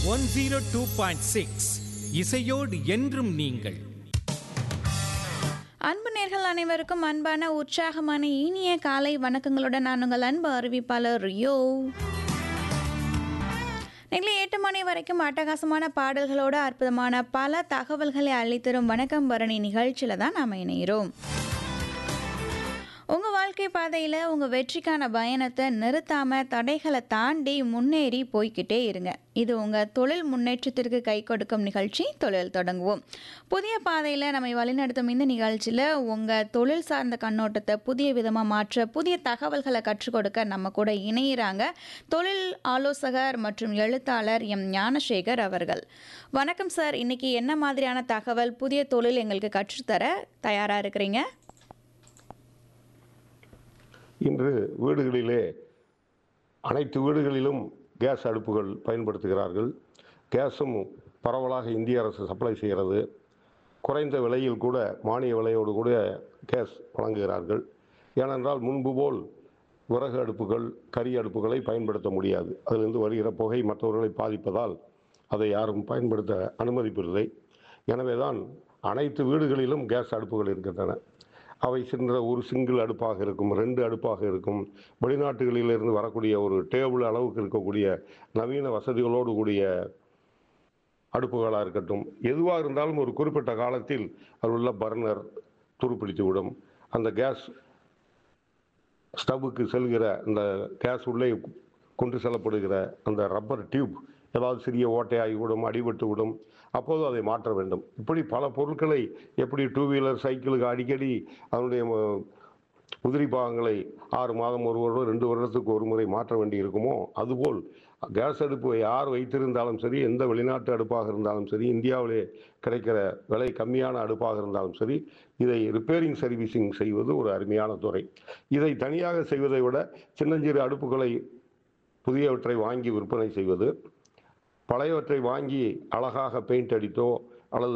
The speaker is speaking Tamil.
one zero two point six இசையோடு என்றும் நீங்கள் அன்பு நேர்கள் அனைவருக்கும் அன்பான உற்சாகமான இனிய காலை வணக்கங்களுடன் நான் உங்கள் அன்பு அறிவிப்பாளர் ரியோ நீங்களே எட்டு மணி வரைக்கும் அட்டகாசமான பாடல்களோட அற்புதமான பல தகவல்களை அளித்தரும் வணக்கம் பரணி நிகழ்ச்சியில் தான் நாம் இணைகிறோம் உங்கள் வாழ்க்கை பாதையில் உங்கள் வெற்றிக்கான பயணத்தை நிறுத்தாமல் தடைகளை தாண்டி முன்னேறி போய்க்கிட்டே இருங்க இது உங்கள் தொழில் முன்னேற்றத்திற்கு கை கொடுக்கும் நிகழ்ச்சி தொழில் தொடங்குவோம் புதிய பாதையில் நம்மை வழிநடத்தும் இந்த நிகழ்ச்சியில் உங்கள் தொழில் சார்ந்த கண்ணோட்டத்தை புதிய விதமாக மாற்ற புதிய தகவல்களை கற்றுக் கொடுக்க நம்ம கூட இணையிறாங்க தொழில் ஆலோசகர் மற்றும் எழுத்தாளர் எம் ஞானசேகர் அவர்கள் வணக்கம் சார் இன்னைக்கு என்ன மாதிரியான தகவல் புதிய தொழில் எங்களுக்கு கற்றுத்தர தயாராக இருக்கிறீங்க இன்று வீடுகளிலே அனைத்து வீடுகளிலும் கேஸ் அடுப்புகள் பயன்படுத்துகிறார்கள் கேஸும் பரவலாக இந்திய அரசு சப்ளை செய்கிறது குறைந்த விலையில் கூட மானிய விலையோடு கூட கேஸ் வழங்குகிறார்கள் ஏனென்றால் முன்பு போல் விறகு அடுப்புகள் கரி அடுப்புகளை பயன்படுத்த முடியாது அதிலிருந்து வருகிற புகை மற்றவர்களை பாதிப்பதால் அதை யாரும் பயன்படுத்த அனுமதிப்பதில்லை எனவேதான் அனைத்து வீடுகளிலும் கேஸ் அடுப்புகள் இருக்கின்றன அவை சென்ற ஒரு சிங்கிள் அடுப்பாக இருக்கும் ரெண்டு அடுப்பாக இருக்கும் வெளிநாட்டுகளிலிருந்து வரக்கூடிய ஒரு டேபிள் அளவுக்கு இருக்கக்கூடிய நவீன வசதிகளோடு கூடிய அடுப்புகளாக இருக்கட்டும் எதுவாக இருந்தாலும் ஒரு குறிப்பிட்ட காலத்தில் அதில் உள்ள பர்னர் துருப்பிடித்து விடும் அந்த கேஸ் ஸ்டவ்வுக்கு செல்கிற அந்த கேஸ் உள்ளே கொண்டு செல்லப்படுகிற அந்த ரப்பர் டியூப் ஏதாவது சிறிய ஓட்டையாகி விடும் அடிபட்டு விடும் அப்போது அதை மாற்ற வேண்டும் இப்படி பல பொருட்களை எப்படி டூ வீலர் சைக்கிளுக்கு அடிக்கடி அதனுடைய ம- உதிரி பாகங்களை ஆறு மாதம் ஒரு வருடம் ரெண்டு வருடத்துக்கு ஒரு முறை மாற்ற வேண்டி இருக்குமோ அதுபோல் கேஸ் அடுப்பு யார் வைத்திருந்தாலும் சரி எந்த வெளிநாட்டு அடுப்பாக இருந்தாலும் சரி இந்தியாவிலே கிடைக்கிற விலை கம்மியான அடுப்பாக இருந்தாலும் சரி இதை ரிப்பேரிங் சர்வீசிங் செய்வது ஒரு அருமையான துறை இதை தனியாக செய்வதை விட சின்னஞ்சிறு அடுப்புகளை புதியவற்றை வாங்கி விற்பனை செய்வது பழையவற்றை வாங்கி அழகாக பெயிண்ட் அடித்தோ